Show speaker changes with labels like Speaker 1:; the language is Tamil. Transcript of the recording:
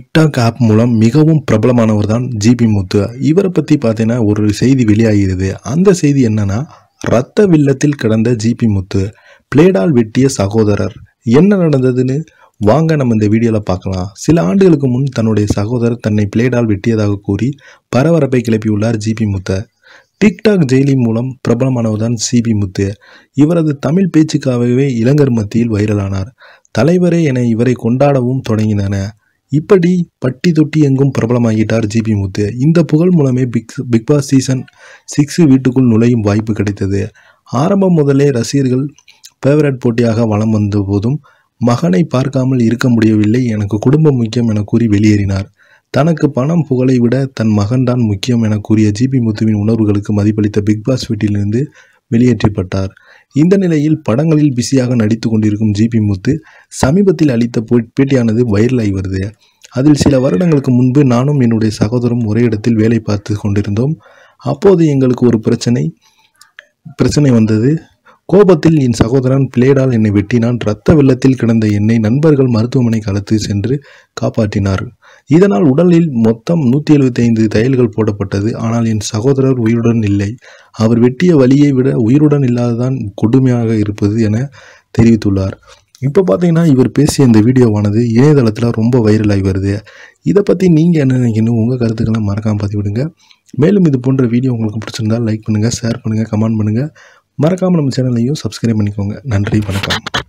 Speaker 1: டிக்டாக் ஆப் மூலம் மிகவும் பிரபலமானவர் தான் ஜிபி முத்து இவரை பற்றி பார்த்தீங்கன்னா ஒரு செய்தி வெளியாகிறது அந்த செய்தி என்னன்னா ரத்த வில்லத்தில் கிடந்த ஜிபி முத்து பிளேடால் வெட்டிய சகோதரர் என்ன நடந்ததுன்னு வாங்க நம்ம இந்த வீடியோவில் பார்க்கலாம் சில ஆண்டுகளுக்கு முன் தன்னுடைய சகோதரர் தன்னை பிளேடால் வெட்டியதாக கூறி பரபரப்பை கிளப்பியுள்ளார் ஜிபி முத்து டிக்டாக் ஜெயிலி மூலம் பிரபலமானவர் தான் சிபி முத்து இவரது தமிழ் பேச்சுக்காகவே இளைஞர் மத்தியில் வைரலானார் தலைவரே என இவரை கொண்டாடவும் தொடங்கினன இப்படி பட்டி தொட்டி எங்கும் பிரபலமாகிட்டார் ஜிபி முத்து இந்த புகழ் மூலமே Bigg Bigg Boss season six வீட்டுக்குள் நுழையும் வாய்ப்பு கிடைத்தது ஆரம்பம் முதலே ரசிகர்கள் ஃபேவரட் போட்டியாக வலம் வந்த போதும் மகனை பார்க்காமல் இருக்க முடியவில்லை எனக்கு குடும்பம் முக்கியம் என கூறி வெளியேறினார் தனக்கு பணம் புகழை விட தன் மகன்தான் முக்கியம் என கூறிய ஜிபி முத்துவின் உணர்வுகளுக்கு மதிப்பளித்த பிக் பாஸ் வீட்டிலிருந்து வெளியேற்றப்பட்டார் இந்த நிலையில் படங்களில் பிஸியாக நடித்து கொண்டிருக்கும் ஜிபி முத்து சமீபத்தில் அளித்த போ- பேட்டியானது வைரலாகி வருது அதில் சில வருடங்களுக்கு முன்பு நானும் என்னுடைய சகோதரரும் ஒரே இடத்தில் வேலை பார்த்து கொண்டிருந்தோம் அப்போது எங்களுக்கு ஒரு பிரச்சனை பிரச்சனை வந்தது கோபத்தில் என் சகோதரன் பிளேடால் என்னை வெட்டினான் இரத்த வெள்ளத்தில் கிடந்த என்னை நண்பர்கள் மருத்துவமனைக்கு அழைத்து சென்று காப்பாற்றினார் இதனால் உடலில் மொத்தம் நூற்றி எழுபத்தைந்து தையல்கள் போடப்பட்டது ஆனால் என் சகோதரர் உயிருடன் இல்லை அவர் வெட்டிய வலியை விட உயிருடன் இல்லாததான் கொடுமையாக இருப்பது என தெரிவித்துள்ளார் இப்போ பார்த்தீங்கன்னா இவர் பேசிய இந்த வீடியோவானது இணையதளத்தில் ரொம்ப வைரலாகி வருது இதை பற்றி நீங்கள் என்ன நினைக்கணும் உங்கள் கருத்துக்களை மறக்காமல் பதிவிடுங்க மேலும் இது போன்ற வீடியோ உங்களுக்கு பிடிச்சிருந்தால் லைக் பண்ணுங்கள் ஷேர் பண்ணுங்கள் கமெண்ட் பண்ணுங்கள் மறக்காமல் நம்ம சேனலையும் சப்ஸ்கிரைப் பண்ணிக்கோங்க நன்றி வணக்கம்